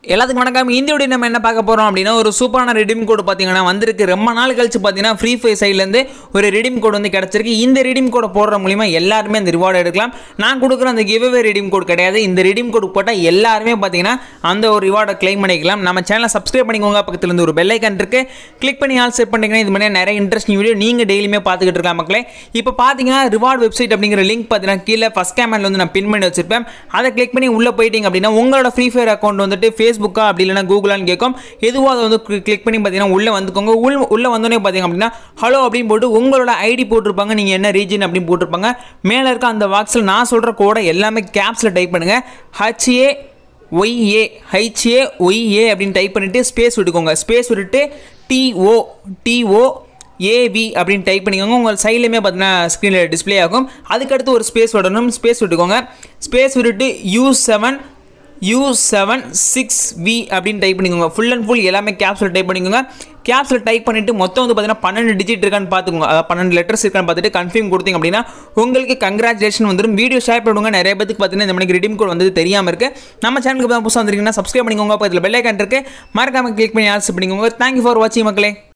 எல்லாத்துக்கும் வணக்கம் இந்த வீடியோ நம்ம என்ன பார்க்க போகிறோம் அப்படின்னா ஒரு சூப்பரான ரெடீம் கோடு பார்த்தீங்கன்னா வந்திருக்கு ரொம்ப நாள் கழிச்சு பார்த்தீங்கன்னா ஃப்ரீ ஃபயர் சைட்லேருந்து ஒரு ரெடீம் கோடு வந்து கிடச்சிருக்கு இந்த ரெடீம் கோடை போடுற மூலிமா எல்லாருமே அந்த ரிவார்டு எடுக்கலாம் நான் கொடுக்குற அந்த கிவ்அவே ரெடீம் கோட் கிடையாது இந்த ரெடீம் கோடு போட்டால் எல்லாருமே பார்த்தீங்கன்னா அந்த ஒரு ரிவார்டை க்ளைம் பண்ணிக்கலாம் நம்ம சேனலை சப்ஸ்கிரைப் பண்ணிக்கோங்க பக்கத்தில் இருந்து ஒரு பெல் ஐக்கன் இருக்கு கிளிக் பண்ணி ஆல் செட் பண்ணிங்கன்னா இது மாதிரி நிறைய இன்ட்ரெஸ்டிங் வீடியோ நீங்கள் டெய்லியுமே பார்த்துக்கிட்டு இருக்கலாம் மக்களே இப்போ பார்த்தீங்கன்னா ரிவார்டு வெப்சைட் அப்படிங்கிற லிங்க் பார்த்தீங்கன்னா கீழே ஃபஸ்ட் கேமரில் வந்து நான் பின் பண்ணி வச்சிருப்பேன் அதை கிளிக் பண்ணி உள்ளே போயிட்டீங்க அப்படின்னா உங்களோட ஃப்ரீ ஃபயர் அக்கௌண்ட் வந்துட்டு ஃபேஸ்புக்கா அப்படி இல்லைனா கூகுளான்னு கேட்கும் எதுவோ அதை வந்து கிளிக் பண்ணி பார்த்தீங்கன்னா உள்ளே வந்துக்கோங்க உள் உள்ளே வந்தோடனே பார்த்தீங்க அப்படின்னா ஹலோ அப்படின்னு போட்டு உங்களோட ஐடி போட்டிருப்பாங்க நீங்கள் என்ன ரீஜன் அப்படின்னு போட்டிருப்பாங்க மேலே இருக்க அந்த பாக்ஸில் நான் சொல்கிற கோடை எல்லாமே கேப்ஸில் டைப் பண்ணுங்கள் ஹச்ஏ ஒய்ஏ ஹைச்ஏ ஒய்ஏ அப்படின்னு டைப் பண்ணிவிட்டு ஸ்பேஸ் விட்டுக்கோங்க ஸ்பேஸ் விட்டுட்டு டிஓ டிஓ ஏவி அப்படின்னு டைப் பண்ணிக்கோங்க உங்கள் சைட்லையுமே பார்த்தீங்கன்னா ஸ்க்ரீனில் டிஸ்ப்ளே ஆகும் அதுக்கடுத்து ஒரு ஸ்பேஸ் விடணும் ஸ்பேஸ் விட்டுக்கோங்க ஸ்பேஸ் விட்டுட்டு U seven U seven six V அப்படின்னு டைப் பண்ணிக்கோங்க ஃபுல் அண்ட் ஃபுல் எல்லாமே கேப்ஸில் டைப் பண்ணிக்கோங்க கேப்ஸில் டைப் பண்ணிவிட்டு மொத்தம் வந்து பார்த்தீங்கன்னா பன்னெண்டு டிஜிட் இருக்கான்னு பார்த்துக்கோங்க அதாவது பன்னெண்டு லெட்டர்ஸ் இருக்கான்னு பார்த்துட்டு கன்ஃபார்ம் கொடுத்தீங்க அப்படின்னா உங்களுக்கு கங்க்ராச்சுலேஷன் வந்துடும் வீடியோ ஷேர் பண்ணுவாங்க நிறைய பேருக்கு பார்த்தீங்கன்னா இந்த மணிக்கு ரிடீம் கோட் வந்து தெரியாமல் இருக்குது நம்ம சேனலுக்கு தான் புதுசாக வந்திருக்கீங்கன்னா சப்ஸ்கிரைப் பண்ணிக்கோங்க பக்கத்தில் பெல் ஐக்கான் இருக்குது மறக்காமல் கிளிக் பண்ணி ஆல்ஸ் பண்ணிக்கோங்க தேங்க்யூ ஃபார் வாட்சிங் மக்களே